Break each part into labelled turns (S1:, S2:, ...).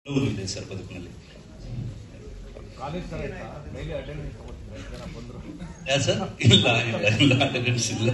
S1: ಹೌದು ಇದೆ ಸರ್ ಬದುಕಿನಲ್ಲಿ
S2: ಕಾಲೇಜ್ ತರ ಇತ್ತಾ ಡೈಲಿ ಅಟೆಂಡೆನ್ಸ್ ಕೊಡ್ತೀರಾ ಎಷ್ಟು ಜನ ಬಂದ್ರು
S1: ಯಾ ಸರ್ ಇಲ್ಲ ಇಲ್ಲ ಇಲ್ಲ ಅಟೆಂಡೆನ್ಸ್ ಇಲ್ಲ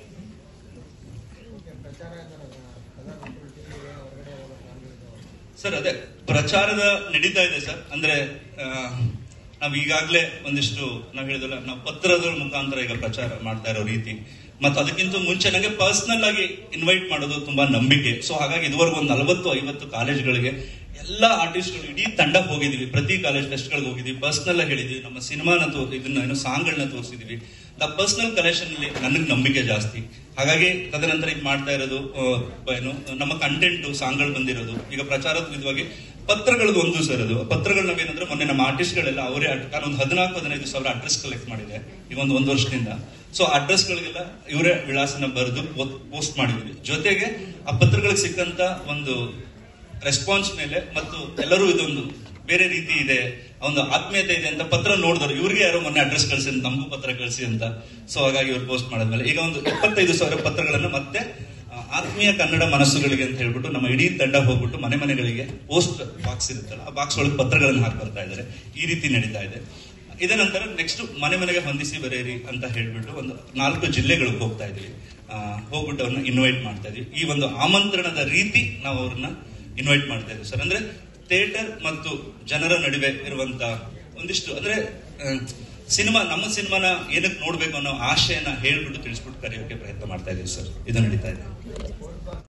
S1: ಸರ್ ಅದೇ ಪ್ರಚಾರದ ನಡೀತಾ ಇದೆ ಸರ್ ಅಂದ್ರೆ ಆ, ನಾವು ಈಗಾಗಲೇ ಒಂದಿಷ್ಟು ನಾವು ಹೇಳಿದಲ್ಲ ನಾವು ಪತ್ರದ ಮುಖಾಂತರ ಈಗ ಪ್ರಚಾರ ಮಾಡ್ತಾ ಇರೋ ರೀತಿ ಮತ್ತು ಅದಕ್ಕಿಂತ ಮುಂಚೆ ನನಗೆ ಪರ್ಸನಲ್ ಆಗಿ ಇನ್ವೈಟ್ ಮಾಡೋದು ತುಂಬಾ ನಂಬಿಕೆ ಸೊ ಹಾಗಾಗಿ ಇದುವರೆಗೂ ಒಂದು ನಲವತ್ತು ಐವತ್ತು ಕಾಲೇಜ್ಗಳಿಗೆ ಎಲ್ಲ ಆರ್ಟಿಸ್ಟ್ಗಳು ಇಡೀ ತಂಡ ಹೋಗಿದೀವಿ ಪ್ರತಿ ಕಾಲೇಜ್ ಫೆಸ್ಟ್ಗಳಿಗೆ ಹೋಗಿದ್ವಿ ಪರ್ಸನಲ್ ಆಗಿ ಹೇಳಿದ್ವಿ ನಮ್ಮ ಸಿನಿಮಾನ ತೋ ಇದನ್ನ ಏನು ಸಾಂಗ್ಗಳನ್ನ ತೋರಿಸಿದೀವಿ ದ ಪರ್ಸನಲ್ ಕಲೆಕ್ಷನ್ ಅಲ್ಲಿ ನನಗೆ ನಂಬಿಕೆ ಜಾಸ್ತಿ ಹಾಗಾಗಿ ತದನಂತರ ಈಗ ಮಾಡ್ತಾ ಇರೋದು ಆ, ಏನು ನಮ್ಮ ಕಂಟೆಂಟ್ ಸಾಂಗ್ಗಳು ಬಂದಿರೋದು ಈಗ ಪ್ರಚಾರದ ವಿಧವಾಗಿ ಪತ್ರಗಳದ್ದು ಒಂದು ಸರ್ ಅದು ಪತ್ರಗಳು ನಾವೇನಂದ್ರೆ ಮೊನ್ನೆ ನಮ್ಮ ಆರ್ಟಿಸ್ಟ್ಗಳೆಲ್ಲ ಅವರೇ ನಾನು ಒಂದು ಹದಿನಾಲ್ಕು ಹದಿನೈದು ಸಾವಿರ ಅಡ್ರೆಸ್ ಕಲೆಕ್ಟ್ ಮಾಡಿದೆ ಈಗ ಒಂದು ಒಂದು ವರ್ಷದಿಂದ ಸೊ ಅಡ್ರೆಸ್ಗಳಿಗೆಲ್ಲ ಇವರೇ ವಿಳಾಸನ ಬರೆದು ಪೋಸ್ಟ್ ಮಾಡಿದ್ವಿ ಜೊತೆಗೆ ಆ ಪತ್ರಗಳಿಗೆ ಸಿಕ್ಕಂತ ಒಂದು ರೆಸ್ಪಾನ್ಸ್ ಮೇಲೆ ಮತ್ತು ಎಲ್ಲರೂ ಇದೊಂದು ಬೇರೆ ರೀತಿ ಇದೆ ಒಂದು ಆತ್ಮೀಯತೆ ಇದೆ ಅಂತ ಪತ್ರ ನೋಡಿದ್ರು ಇವ್ರಿಗೆ ಯಾರೋ ಮೊನ್ನೆ ಅಡ್ರೆಸ್ ಕಳಿಸಿ ಅಂತ ನಮಗೂ ಪತ್ರ ಕಳಿಸಿ ಅಂತ ಸೊ ಹಾಗಾಗಿ ಇವ್ರು ಪೋಸ್ಟ್ ಮಾಡಿದ್ಮೇಲೆ ಈಗ ಒಂದು ಇಪ್ಪತ್ತೈದು ಸಾವಿರ ಪತ್ರಗಳನ್ನು ಮತ್ತೆ ಆ, ಆತ್ಮೀಯ ಕನ್ನಡ ಮನಸ್ಸುಗಳಿಗೆ ಅಂತ ಹೇಳ್ಬಿಟ್ಟು ನಮ್ಮ ಇಡೀ ತಂಡ ಹೋಗ್ಬಿಟ್ಟು ಮನೆ ಮನೆಗಳಿಗೆ ಪೋಸ್ಟ್ ಬಾಕ್ಸ್ ಇರುತ್ತಲ್ಲ ಆ ಬಾಕ್ಸ್ ಒಳಗೆ ಪತ್ರಗಳನ್ನು ಹಾಕಿ ಬರ್ತಾ ಇದ್ದಾರೆ ಈ ರೀತಿ ನಡೀತಾ ಇದೆ ಇದ ನಂತರ ನೆಕ್ಸ್ಟ್ ಮನೆ ಮನೆಗೆ ಹೊಂದಿಸಿ ಬರೆಯಿರಿ ಅಂತ ಹೇಳ್ಬಿಟ್ಟು ಒಂದು ನಾಲ್ಕು ಜಿಲ್ಲೆಗಳಿಗೆ ಹೋಗ್ತಾ ಇದೀವಿ ಆ, ಹೋಗ್ಬಿಟ್ಟು ಅವ್ರನ್ನ ಇನ್ವೈಟ್ ಮಾಡ್ತಾ ಇದೀವಿ ಈ ಒಂದು ಆಮಂತ್ರಣದ ರೀತಿ ನಾವು ಅವ್ರನ್ನ ಇನ್ವೈಟ್ ಮಾಡ್ತಾ ಇದ್ದೀವಿ ಸರ್ ಅಂದ್ರೆ ಥಿಯೇಟರ್ ಮತ್ತು ಜನರ ನಡುವೆ ಇರುವಂತ ಒಂದಿಷ್ಟು ಅಂದ್ರೆ ಸಿನಿಮಾ ನಮ್ಮ ಸಿನಿಮಾನ ಏನಕ್ಕೆ ನೋಡ್ಬೇಕು ಅನ್ನೋ ಆಶೆಯನ್ನ ಹೇಳ್ಬಿಟ್ಟು ತಿಳಿಸ್ಬಿಟ್ಟು ಕರೆಯೋಕೆ ಪ್ರಯತ್ನ ಮಾಡ್ತಾ ಇದೀವಿ ಸರ್ ಇದು ನಡೀತಾ ಇದೆ